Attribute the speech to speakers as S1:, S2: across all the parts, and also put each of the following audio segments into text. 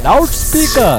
S1: loud speaker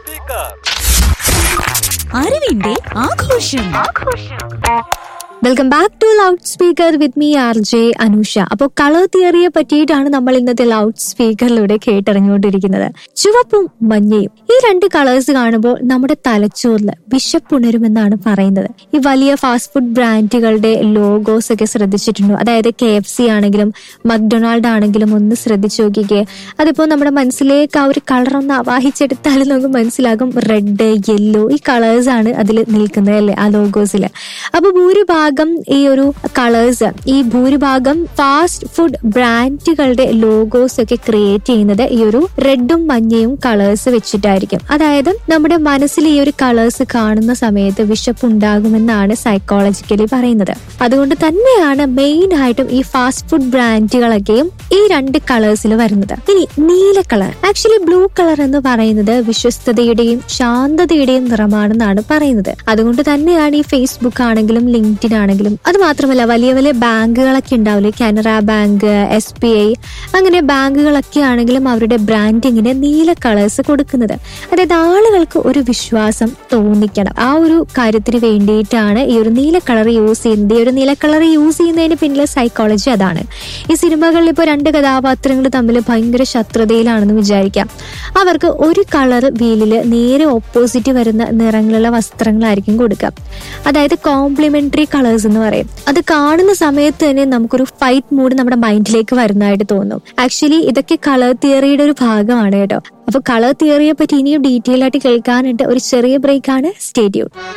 S2: അറിവിന്റെ ആഘോഷം
S3: welcome back to loud speaker with me RJ Anusha അനുഷ അപ്പോൾ കളർ തിയറിയെ പറ്റിയിട്ടാണ് നമ്മൾ ഇന്നത്തെ ലൗഡ് സ്പീക്കറിലൂടെ കേട്ടറിഞ്ഞുകൊണ്ടിരിക്കുന്നത് ചുവപ്പും മഞ്ഞയും ഈ രണ്ട് കളേഴ്സ് കാണുമ്പോൾ നമ്മുടെ തലച്ചോറിൽ വിശപ്പുണരുമെന്നാണ് പറയുന്നത് ഈ വലിയ ഫാസ്റ്റ് ഫുഡ് ബ്രാൻഡുകളുടെ ലോഗോസ് ഒക്കെ ശ്രദ്ധിച്ചിട്ടുണ്ടോ അതായത് കെ എഫ് സി ആണെങ്കിലും മക്ഡൊണാൾഡ് ആണെങ്കിലും ഒന്ന് ശ്രദ്ധിച്ചു നോക്കിക്കേ അതിപ്പോ നമ്മുടെ മനസ്സിലേക്ക് ആ ഒരു കളർ ഒന്ന് അവാഹിച്ചെടുത്താൽ നമുക്ക് മനസ്സിലാകും റെഡ് യെല്ലോ ഈ കളേഴ്സ് ആണ് അതിൽ നിൽക്കുന്നത് അല്ലേ ആ ലോഗോസിൽ അപ്പൊ ഭൂരിഭാഗം ഈ ഒരു കളേഴ്സ് ഈ ഭൂരിഭാഗം ഫാസ്റ്റ് ഫുഡ് ബ്രാൻഡുകളുടെ ലോഗോസ് ഒക്കെ ക്രിയേറ്റ് ചെയ്യുന്നത് ഈ ഒരു റെഡും മഞ്ഞയും കളേഴ്സ് വെച്ചിട്ടായിരിക്കും അതായത് നമ്മുടെ മനസ്സിൽ ഈ ഒരു കളേഴ്സ് കാണുന്ന സമയത്ത് വിശപ്പുണ്ടാകുമെന്നാണ് സൈക്കോളജിക്കലി പറയുന്നത് അതുകൊണ്ട് തന്നെയാണ് മെയിൻ ആയിട്ടും ഈ ഫാസ്റ്റ് ഫുഡ് ബ്രാൻഡുകളൊക്കെയും ഈ രണ്ട് കളേഴ്സിൽ വരുന്നത് ഇനി നീല കളർ ആക്ച്വലി ബ്ലൂ കളർ എന്ന് പറയുന്നത് വിശ്വസ്തതയുടെയും ശാന്തതയുടെയും നിറമാണെന്നാണ് പറയുന്നത് അതുകൊണ്ട് തന്നെയാണ് ഈ ഫേസ്ബുക്ക് ആണെങ്കിലും ലിങ്ക്ഡിൻ ആണെങ്കിലും അത് മാത്രമല്ല വലിയ വലിയ ബാങ്കുകളൊക്കെ ഉണ്ടാവില്ലേ കാനറ ബാങ്ക് എസ് ബി ഐ അങ്ങനെ ബാങ്കുകളൊക്കെ ആണെങ്കിലും അവരുടെ ബ്രാൻഡിങ്ങിന് നീല കളേഴ്സ് കൊടുക്കുന്നത് അതായത് ആളുകൾക്ക് ഒരു വിശ്വാസം തോന്നിക്കണം ആ ഒരു കാര്യത്തിന് വേണ്ടിയിട്ടാണ് ഈ ഒരു നീല കളർ യൂസ് ചെയ്യുന്നത് ഈ ഒരു നീല കളർ യൂസ് ചെയ്യുന്നതിന് പിന്നിലെ സൈക്കോളജി അതാണ് ഈ സിനിമകളിൽ ഇപ്പോൾ രണ്ട് കഥാപാത്രങ്ങൾ തമ്മിൽ ഭയങ്കര ശത്രുതയിലാണെന്ന് വിചാരിക്കാം അവർക്ക് ഒരു കളർ വീലില് നേരെ ഓപ്പോസിറ്റ് വരുന്ന നിറങ്ങളുള്ള വസ്ത്രങ്ങളായിരിക്കും കൊടുക്കുക അതായത് കോംപ്ലിമെന്ററി കളേഴ്സ് എന്ന് പറയും അത് കാണുന്ന സമയത്ത് തന്നെ നമുക്കൊരു ഫൈറ്റ് മൂഡ് നമ്മുടെ മൈൻഡിലേക്ക് വരുന്നതായിട്ട് തോന്നും ആക്ച്വലി ഇതൊക്കെ കളർ തിയറിയുടെ ഒരു ഭാഗമാണ് കേട്ടോ അപ്പൊ കളർ തിയറിയെ പറ്റി ഇനിയും ഡീറ്റെയിൽ ആയിട്ട് കേൾക്കാനായിട്ട് ഒരു ചെറിയ ബ്രേക്ക് ആണ് സ്റ്റേഡിയം